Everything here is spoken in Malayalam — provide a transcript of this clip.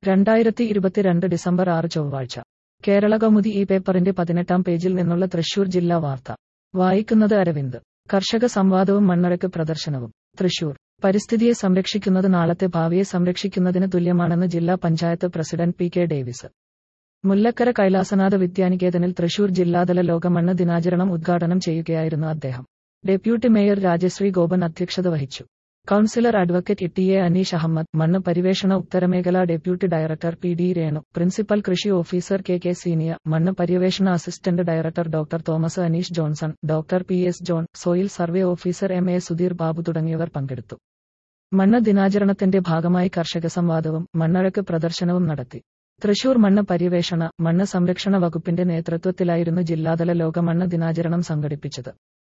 രണ്ടായിരത്തി ഇരുപത്തിരണ്ട് ഡിസംബർ ആറ് ചൊവ്വാഴ്ച കേരള കൗമുദി ഈ പേപ്പറിന്റെ പതിനെട്ടാം പേജിൽ നിന്നുള്ള തൃശൂർ ജില്ലാ വാർത്ത വായിക്കുന്നത് അരവിന്ദ് കർഷക സംവാദവും മണ്ണറക്ക് പ്രദർശനവും തൃശൂർ പരിസ്ഥിതിയെ സംരക്ഷിക്കുന്നത് നാളത്തെ ഭാവിയെ സംരക്ഷിക്കുന്നതിന് തുല്യമാണെന്ന് ജില്ലാ panchayat president P K Davis Mullakkara Kailasanatha വിദ്യാനികേതനിൽ തൃശൂർ ജില്ലാതല ലോകമണ്ണ് ദിനാചരണം ഉദ്ഘാടനം ചെയ്യുകയായിരുന്നു അദ്ദേഹം ഡെപ്യൂട്ടി മേയർ രാജശ്രീ ഗോപൻ അധ്യക്ഷത വഹിച്ചു councillor advocate T A Aneesh Ahammed മണ്ണ് പരിവേഷണ ഉത്തരമേഖല deputy director P D Renu principal കൃഷി ഓഫീസർ കെ കെ സീനിയ മണ്ണ് പരിവേഷണ assistant director doctor Thomas Aneesh Johnson doctor P S John soil survey officer M A Sudheer Babu തുടങ്ങിയവർ പങ്കെടുത്തു മണ്ണ് ദിനാചരണത്തിന്റെ ഭാഗമായി കർഷക സംവാദവും മണ്ണഴക്ക് പ്രദർശനവും നടത്തി തൃശൂർ മണ്ണ് പരിവേഷണ മണ്ണ് സംരക്ഷണ വകുപ്പിന്റെ നേതൃത്വത്തിലായിരുന്നു ജില്ലാതല ലോക മണ്ണ് ദിനാചരണം സംഘടിപ്പിച്ചത്